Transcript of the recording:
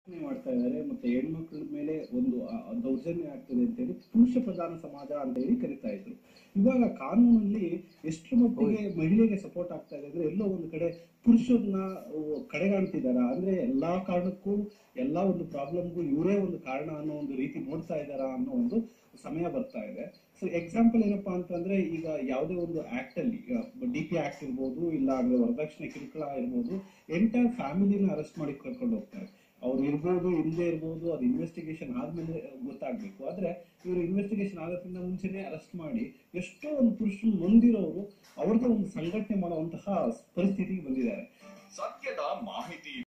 ಮಾಡ್ತಾ ಇದ್ದಾರೆ ಮತ್ತೆ ಹೆಣ್ಮಕ್ಳ ಮೇಲೆ ಒಂದು ಆ, ದೌರ್ಜನ್ಯ ಆಗ್ತದೆ ಅಂತೇಳಿ ಪುರುಷ ಪ್ರಧಾನ ಸಮಾಜ ಅಂತ ಹೇಳಿ ಕರಿತಾ ಇದ್ರು ಇವಾಗ ಕಾನೂನಲ್ಲಿ ಎಷ್ಟು ಮಟ್ಟಿಗೆ ಮಹಿಳೆಗೆ ಸಪೋರ್ಟ್ ಆಗ್ತಾ ಇದೆ ಅಂದ್ರೆ ಎಲ್ಲೋ ಒಂದು ಕಡೆ ಪುರುಷರನ್ನ ಕಡೆಗಾಣ್ತಿದಾರ ಅಂದ್ರೆ ಎಲ್ಲಾ ಕಾರಣಕ್ಕೂ ಎಲ್ಲಾ ಒಂದು ಪ್ರಾಬ್ಲಮ್ಗೂ ಇವರೇ ಒಂದು ಕಾರಣ ಅನ್ನೋ ಒಂದು ರೀತಿ ನೋಡ್ತಾ ಇದಾರ ಅನ್ನೋ ಒಂದು ಸಮಯ ಬರ್ತಾ ಇದೆ ಸೊ ಎಕ್ಸಾಂಪಲ್ ಏನಪ್ಪಾ ಅಂತಂದ್ರೆ ಈಗ ಯಾವುದೇ ಒಂದು ಆಕ್ಟ್ ಅಲ್ಲಿ ಡಿ ಪಿ ಆಕ್ಟ್ ಇರ್ಬೋದು ಇಲ್ಲ ಅಂದ್ರೆ ವರದಕ್ಷಿಣೆ ಕಿರುಕುಳ ಇರ್ಬೋದು ಎಂಟೈರ್ ಫ್ಯಾಮಿಲಿನ ಅರೆಸ್ಟ್ ಮಾಡಿ ಕರ್ಕೊಂಡು ಹೋಗ್ತಾರೆ ಅವ್ರು ಇರ್ಬೋದು ಇಲ್ಲದೆ ಇರ್ಬೋದು ಅದು ಇನ್ವೆಸ್ಟಿಗೇಷನ್ ಆದ್ಮೇಲೆ ಗೊತ್ತಾಗ್ಬೇಕು ಆದ್ರೆ ಇವರು ಇನ್ವೆಸ್ಟಿಗೇಷನ್ ಆಗೋದ್ರಿಂದ ಮುಂಚೆನೆ ಅರೆಸ್ಟ್ ಮಾಡಿ ಎಷ್ಟೋ ಒಂದು ಪುರುಷರು ನೊಂದಿರೋರು ಅವ್ರದ್ದು ಒಂದು ಸಂಘಟನೆ ಮಾಡುವಂತಹ ಪರಿಸ್ಥಿತಿಗೆ ಬಂದಿದ್ದಾರೆ ಸತ್ಯದ ಮಾಹಿತಿ